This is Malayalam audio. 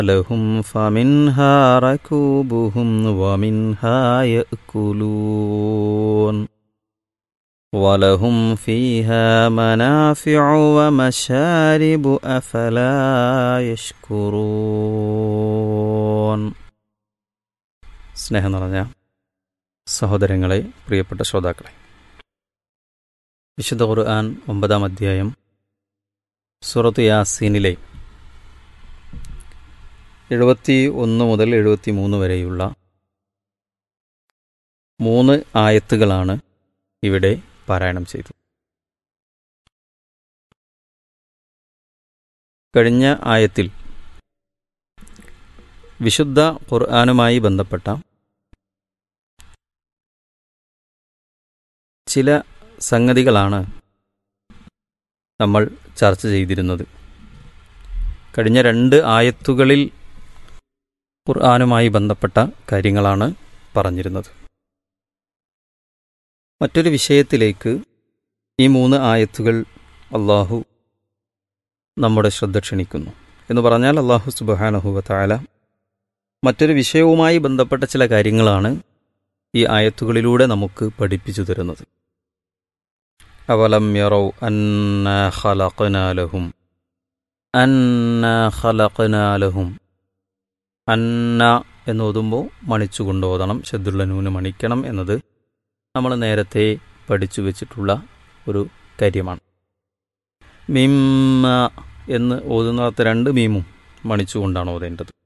لهم فمنها ركوبهم ومنها يأكلون ولهم فيها منافع ومشارب أفلا يشكرون സ്നേഹം നിറഞ്ഞ സഹോദരങ്ങളെ പ്രിയപ്പെട്ട ശ്രോതാക്കളെ വിശുദ്ധ ഖുർആൻ ഒമ്പതാം അധ്യായം സുറത്ത് യാസീനിലെ എഴുപത്തി ഒന്ന് മുതൽ എഴുപത്തി മൂന്ന് വരെയുള്ള മൂന്ന് ആയത്തുകളാണ് ഇവിടെ പാരായണം ചെയ്തത് കഴിഞ്ഞ ആയത്തിൽ വിശുദ്ധ ഖുർആാനുമായി ബന്ധപ്പെട്ട ചില സംഗതികളാണ് നമ്മൾ ചർച്ച ചെയ്തിരുന്നത് കഴിഞ്ഞ രണ്ട് ആയത്തുകളിൽ ഖുർആാനുമായി ബന്ധപ്പെട്ട കാര്യങ്ങളാണ് പറഞ്ഞിരുന്നത് മറ്റൊരു വിഷയത്തിലേക്ക് ഈ മൂന്ന് ആയത്തുകൾ അള്ളാഹു നമ്മുടെ ശ്രദ്ധ ക്ഷണിക്കുന്നു എന്ന് പറഞ്ഞാൽ അള്ളാഹു സുബാനഹുവ താല മറ്റൊരു വിഷയവുമായി ബന്ധപ്പെട്ട ചില കാര്യങ്ങളാണ് ഈ ആയത്തുകളിലൂടെ നമുക്ക് പഠിപ്പിച്ചു തരുന്നത് അവലം യറൗ അന്ന ഖലഖനാലഹും അന്ന ഖലഖനാലഹും അന്ന എന്ന് ഓതുമ്പോൾ മണിച്ചുകൊണ്ട് ഓതണം ഷദ്ദുള്ള നൂന് മണിക്കണം എന്നത് നമ്മൾ നേരത്തെ പഠിച്ചു വെച്ചിട്ടുള്ള ഒരു കാര്യമാണ് മിമ്മ എന്ന് ഓതുന്നിടത്ത് രണ്ട് മീമും മണിച്ചുകൊണ്ടാണ് ഓതേണ്ടത്